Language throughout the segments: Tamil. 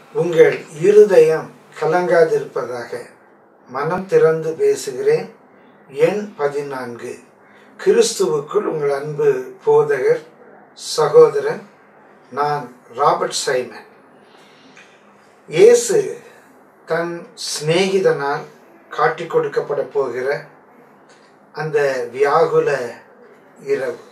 உங்கள் இருதயம் கலங்காதிருப்பதாக மனம் திறந்து பேசுகிறேன் எண் பதினான்கு கிறிஸ்துவுக்குள் உங்கள் அன்பு போதகர் சகோதரன் நான் ராபர்ட் சைமன் இயேசு தன் சிநேகிதனால் காட்டிக் கொடுக்கப்பட போகிற அந்த வியாகுல இரவு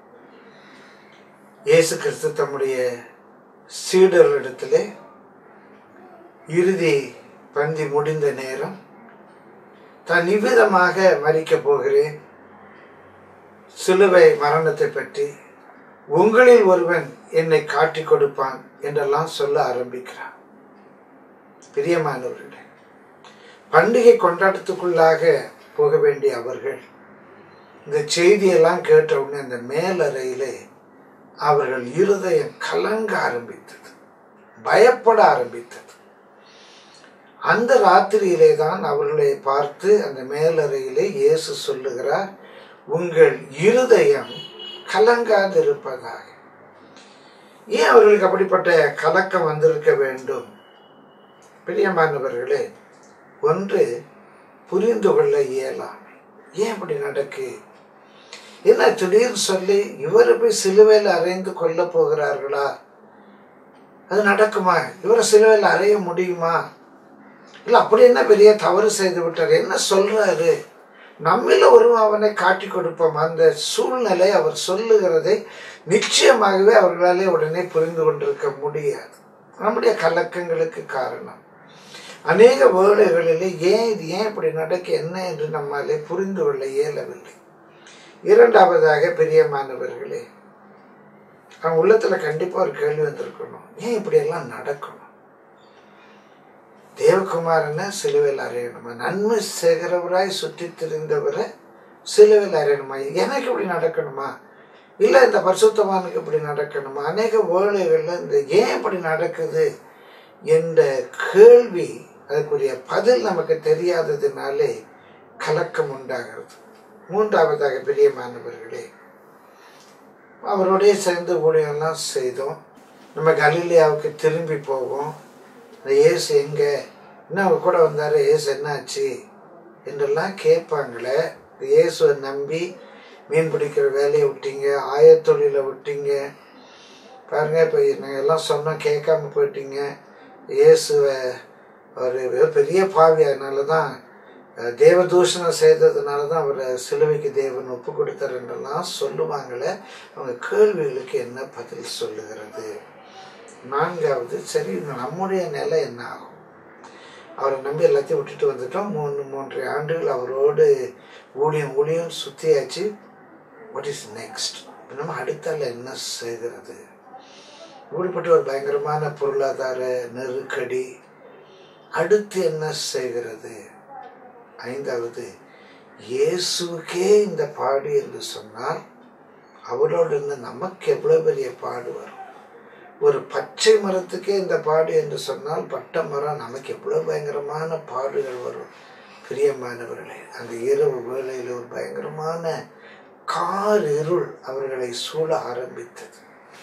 இயேசு கிறிஸ்து தம்முடைய சீடர்களிடத்திலே இறுதி பந்தி முடிந்த நேரம் தான் இவ்விதமாக மறிக்கப் போகிறேன் சிலுவை மரணத்தை பற்றி உங்களில் ஒருவன் என்னை காட்டிக் கொடுப்பான் என்றெல்லாம் சொல்ல ஆரம்பிக்கிறான் பிரியமானவர்களே பண்டிகை கொண்டாட்டத்துக்குள்ளாக போக வேண்டிய அவர்கள் இந்த செய்தியெல்லாம் கேட்ட உடனே அந்த மேலறையிலே அவர்கள் இருதயம் கலங்க ஆரம்பித்தது பயப்பட ஆரம்பித்தது அந்த ராத்திரியிலே தான் அவர்களை பார்த்து அந்த மேலறையிலே இயேசு சொல்லுகிறார் உங்கள் இருதயம் கலங்காதிருப்பதாக ஏன் அவர்களுக்கு அப்படிப்பட்ட கலக்கம் வந்திருக்க வேண்டும் பிரியமானவர்களே ஒன்று புரிந்து கொள்ள இயலாமை ஏன் அப்படி நடக்கு என்ன திடீர்னு சொல்லி இவரை போய் சிலுவையில் அறைந்து கொல்ல போகிறார்களா அது நடக்குமா இவரை சிலுவையில் அறைய முடியுமா இல்லை அப்படி என்ன பெரிய தவறு செய்து விட்டார் என்ன சொல்றாரு நம்மில ஒரு அவனை காட்டி கொடுப்போம் அந்த சூழ்நிலை அவர் சொல்லுகிறதை நிச்சயமாகவே அவர்களாலே உடனே புரிந்து கொண்டிருக்க முடியாது நம்முடைய கலக்கங்களுக்கு காரணம் அநேக வேலைகளிலே ஏன் இது ஏன் இப்படி நடக்க என்ன என்று நம்மாலே புரிந்து கொள்ள இயலவில்லை இரண்டாவதாக பெரியமானவர்களே அவன் உள்ளத்துல கண்டிப்பா ஒரு கேள்வி வந்திருக்கணும் ஏன் இப்படி எல்லாம் நடக்கணும் தேவகுமாரனை சிலுவையில் அறையணுமா நன்மை செய்கிறவராய் சுற்றி திரிந்தவரை சிலுவையில் அறையணுமா எனக்கு இப்படி நடக்கணுமா இல்லை இந்த பரிசுத்தவானுக்கு இப்படி நடக்கணுமா அநேக வேலைகளில் இந்த ஏன் இப்படி நடக்குது என்ற கேள்வி அதுக்குரிய பதில் நமக்கு தெரியாததுனாலே கலக்கம் உண்டாகிறது மூன்றாவதாக பிரியமானவர்களே அவரோடய சேர்ந்து ஊழியெல்லாம் செய்தோம் நம்ம கலிலியாவுக்கு திரும்பி போவோம் இந்த ஏசு எங்கே என்ன அவங்க கூட வந்தார் ஏசு என்னாச்சு என்றெல்லாம் கேட்பாங்களே இயேசுவை நம்பி மீன் பிடிக்கிற வேலையை விட்டீங்க ஆயத்தொழிலை விட்டீங்க பாருங்க இப்போ நாங்கள் எல்லாம் சொன்னோம் கேட்காம போயிட்டீங்க இயேசுவை ஒரு பெரிய பாவி அதனால தான் தேவதூஷணம் செய்ததுனால தான் அவரை சிலுவைக்கு தேவன் ஒப்பு கொடுத்தார் என்றெல்லாம் சொல்லுவாங்களே அவங்க கேள்விகளுக்கு என்ன பதில் சொல்லுகிறது நான்காவது சரி நம்முடைய நிலை என்ன ஆகும் அவரை நம்பி எல்லாத்தையும் விட்டுட்டு வந்துட்டோம் மூணு மூன்றரை ஆண்டுகள் அவரோடு ஊழியம் ஊழியம் சுத்தியாச்சு வாட் இஸ் நெக்ஸ்ட் நம்ம அடுத்தால என்ன செய்கிறது இப்படிப்பட்ட ஒரு பயங்கரமான பொருளாதார நெருக்கடி அடுத்து என்ன செய்கிறது ஐந்தாவது இயேசுக்கே இந்த பாடு என்று சொன்னால் அவரோடு இருந்து நமக்கு எவ்வளோ பெரிய பாடு வரும் ஒரு பச்சை மரத்துக்கே இந்த பாடு என்று சொன்னால் பட்ட மரம் நமக்கு எவ்வளோ பயங்கரமான பாடுகள் வரும் பிரியமானவர்களே அந்த இரவு வேளையில் ஒரு பயங்கரமான கார் இருள் அவர்களை சூழ ஆரம்பித்தது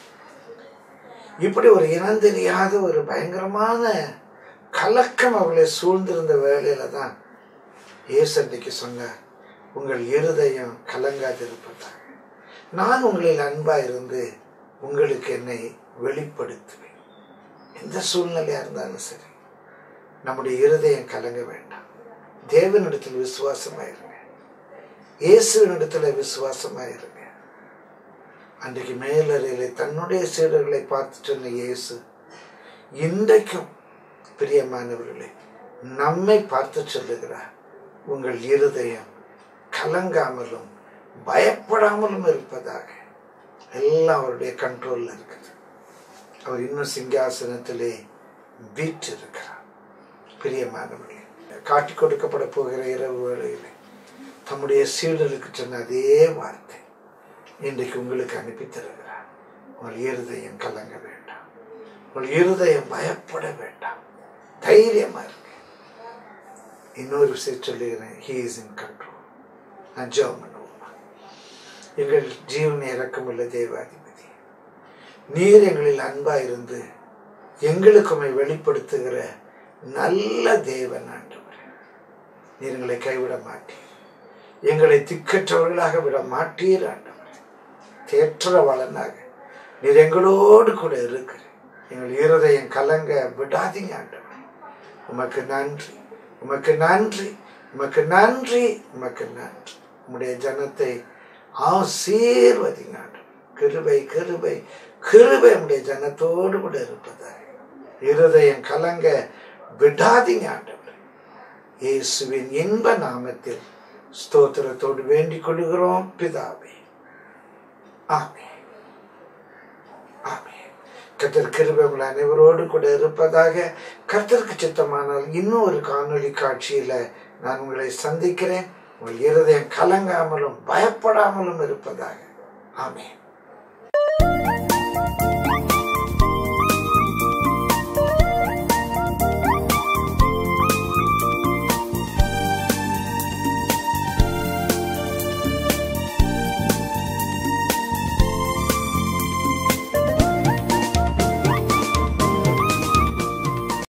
இப்படி ஒரு இனந்தெரியாத ஒரு பயங்கரமான கலக்கம் அவர்களை சூழ்ந்திருந்த வேலையில தான் ஏசு அன்றைக்கு சொன்னார் உங்கள் இருதயம் கலங்காதிருப்பதாக நான் உங்களில் அன்பா இருந்து உங்களுக்கு என்னை வெளிப்படுத்துவேன் எந்த சூழ்நிலையா இருந்தாலும் சரி நம்முடைய இருதயம் கலங்க வேண்டாம் தேவனிடத்தில் விசுவாசமாயிருங்க இயேசுவினிடத்துல விசுவாசமாயிருங்க அன்றைக்கு மேலறையில தன்னுடைய சீடர்களை பார்த்துட்டு சொன்ன இயேசு இன்றைக்கும் பிரியமானவர்களே நம்மை பார்த்து சொல்லுகிறார் உங்கள் இருதயம் கலங்காமலும் பயப்படாமலும் இருப்பதாக எல்லாம் அவருடைய கண்ட்ரோல்ல இருக்குது அவர் இன்னும் சிங்காசனத்திலே வீட்டு இருக்கிறார் பிரியமானவர்களே காட்டி கொடுக்கப்பட போகிற இரவு வேளையிலே தம்முடைய சீடருக்கு சொன்ன அதே வார்த்தை இன்றைக்கு உங்களுக்கு அனுப்பி தருகிறார் உங்கள் இருதயம் கலங்க வேண்டாம் உங்கள் இருதயம் பயப்பட வேண்டாம் தைரியமா இருக்கு இன்னொரு விஷயம் சொல்லுகிறேன் ஹீ இஸ் இன் கண்ட்ரோல் நான் ஜெபம் பண்ணுவோம் எங்கள் ஜீவன் இறக்கமுள்ள தேவாதிபதி நீர் எங்களில் அன்பா இருந்து எங்களுக்குமை வெளிப்படுத்துகிற நல்ல தேவன் ஆண்டவர் நீர் எங்களை கைவிட மாட்டீர் எங்களை திக்கற்றவர்களாக விட மாட்டீர் ஆண்டவர் தேற்றவளனாக நீர் எங்களோடு கூட இருக்கிற எங்கள் இருதயம் கலங்க விடாதீங்க ஆண்டவர் உமக்கு நன்றி உமக்கு நன்றி உமக்கு நன்றி உமக்கு நன்றி உம்முடைய ஜனத்தை ஆசீர்வதிங்க ஆண்டவர் கிருபை கிருபை கிருபை உம்முடைய ஜனத்தோடு கூட இருப்பதாக இருதயம் கலங்க விடாதீங்க ஆண்டவர் இயேசுவின் இன்ப நாமத்தில் ஸ்தோத்திரத்தோடு வேண்டிக் கொள்கிறோம் பிதாவே ஆமே ஆமே கத்தர் கிருபை உங்கள் அனைவரோடு கூட இருப்பதாக கர்த்தருக்கு சித்தமானால் இன்னும் ஒரு காணொளி காட்சியில நான் உங்களை சந்திக்கிறேன் உங்கள் இருதயம் கலங்காமலும் பயப்படாமலும் இருப்பதாக ஆமென்